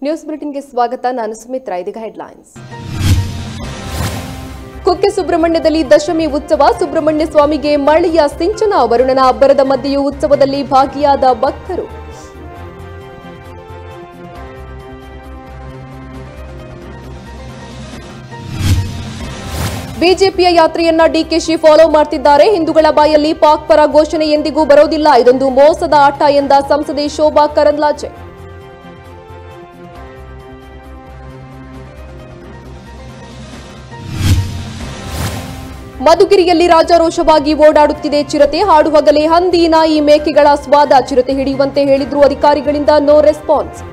news ಬುಲೆಟಿನ್ಗೆ ಸ್ವಾಗತ ನಾನು ಸುಮಿತ್ರಾ ಇದೀಗ ಹೆಡ್ಲೈನ್ಸ್ ಕುಕ್ಕೆ ಸುಬ್ರಹ್ಮಣ್ಯದಲ್ಲಿ ದಶಮಿ ಉತ್ಸವ ಸುಬ್ರಹ್ಮಣ್ಯ ಸ್ವಾಮಿಗೆ ಮಳೆಯ ಸಿಂಚನ ವರುಣನ ಅಬ್ಬರದ ಮಧ್ಯೆಯೂ ಉತ್ಸವದಲ್ಲಿ ಭಾಗಿಯಾದ ಭಕ್ತರು ಬಿಜೆಪಿಯ ಯಾತ್ರೆಯನ್ನ ಡಿಕೆಶಿ ಫಾಲೋ ಮಾಡ್ತಿದ್ದಾರೆ ಹಿಂದೂಗಳ ಬಾಯಲ್ಲಿ ಪಾಕ್ ಪರ ಘೋಷಣೆ ಎಂದಿಗೂ ಬರೋದಿಲ್ಲ ಇದೊಂದು ಮೋಸದ ಆಟ ಎಂದ ಸಂಸದೆ ಶೋಭಾ ಕರಂದ್ಲಾಜೆ ಮಧುಗಿರಿಯಲ್ಲಿ ರಾಜಾರೋಷವಾಗಿ ಓಡಾಡುತ್ತಿದೆ ಚಿರತೆ ಹಾಡುಹಗಲೇ ಹಂದಿ ನಾಯಿ ಮೇಕೆಗಳ ಸ್ವಾದ ಚಿರತೆ ಹಿಡಿಯುವಂತೆ ಹೇಳಿದ್ರು ಅಧಿಕಾರಿಗಳಿಂದ ನೋ ರೆಸ್ಪಾನ್ಸ್